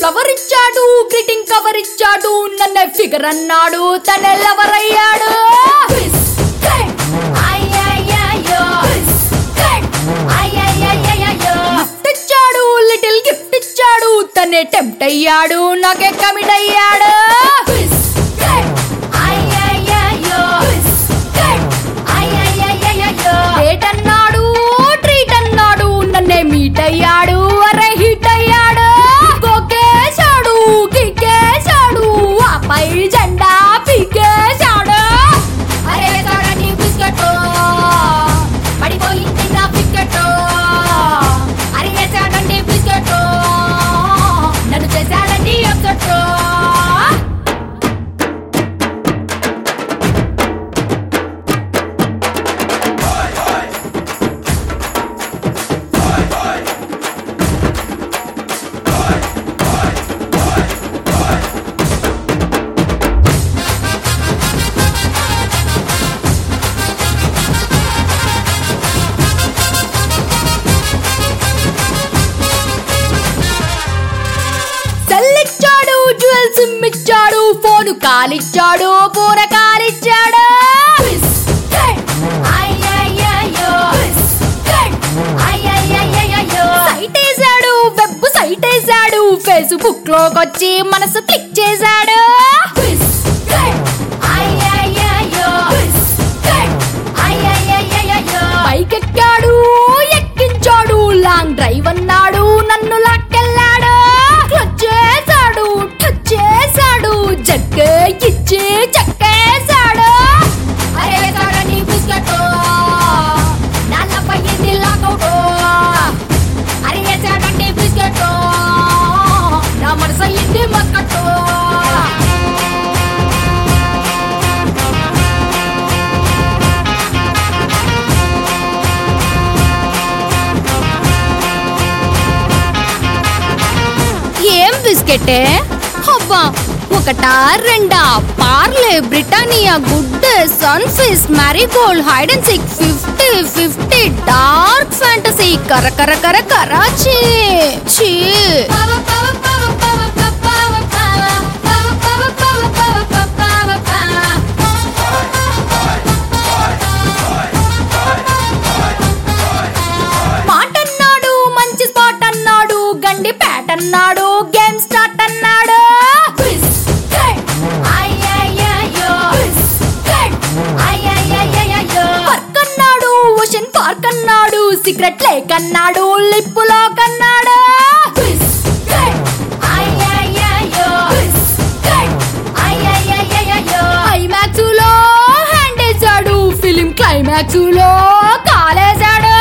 సవరిచ్చాడు greeting cover ఇచ్చాడు నన్నే figure అన్నాడు తనెల్లవరయ్యాడు గిఫ్ట్ ఇచ్చాడు లిటిల్ గిఫ్ట్ ఇచ్చాడు తనే టెంప్ట్ అయ్యాడు నాకే కమిట్ అయ్యాడు డేట్ అన్నాడు ట్రీట్ అన్నాడు నన్నే మీట్ అయ్యాడు అరే హిట్ అయ్యాడు కొకేశాడు కిక్కేశాడు ఆపై జెండా పీకేశాడు అరే చూడండి బిస్కెట్ పడిపోయింది నా బిస్కెట్ అరే వేసాడండి బిస్కెట్ నన్ను చేశాడండి అప్సెట్ సెల్లిచ్చాడు జ్యువెల్ సిమ్ ఇచ్చాడు ఫోను కాలిచ్చాడు పూర కాలిచ్చాడు సైట్ వేసాడు వెబ్ సైట్ వేసాడు ఫేస్బుక్ లోకి వచ్చి మనసు క్లిక్ చేశాడు పైకెక్కాడు ఎక్కించాడు లాంగ్ డ్రైవ్ అన్నాడు నన్ను లాక్కెళ్ళాడు క్లచ్ చేశాడు టచ్ చేశాడు జగ్గే ఇచ్చి చెక్కేశాడు అరే చూడండి బిస్కెట్ నాన్నపై ఇది లాకౌట్ అరే వేసాడండి బిస్కెట్ నా మనసు అయ్యింది మస్కట్టు ఏం బిస్కెటే అబ్బా ఒకటా రెండా Parle Britannia good Sunfeast Marigold hide and seek fifty fifty dark fantasy కర కర కర కరాచీ చీ మాట అన్నాడు మంచి స్పాట్ అన్నాడు గండి ప్యాట్ అన్నాడు గేమ్ స్టార్ట్ అన్నాడు వర్క్ అన్నాడు ఓషన్ పార్క్ అన్నాడు సిగరెట్ లేక్ అన్నాడు లిప్పులో కన్నాడు ఐమాక్స్ లో హ్యాండ్ వేసాడు ఫిలిం క్లైమాక్స్ లో కాలేశాడు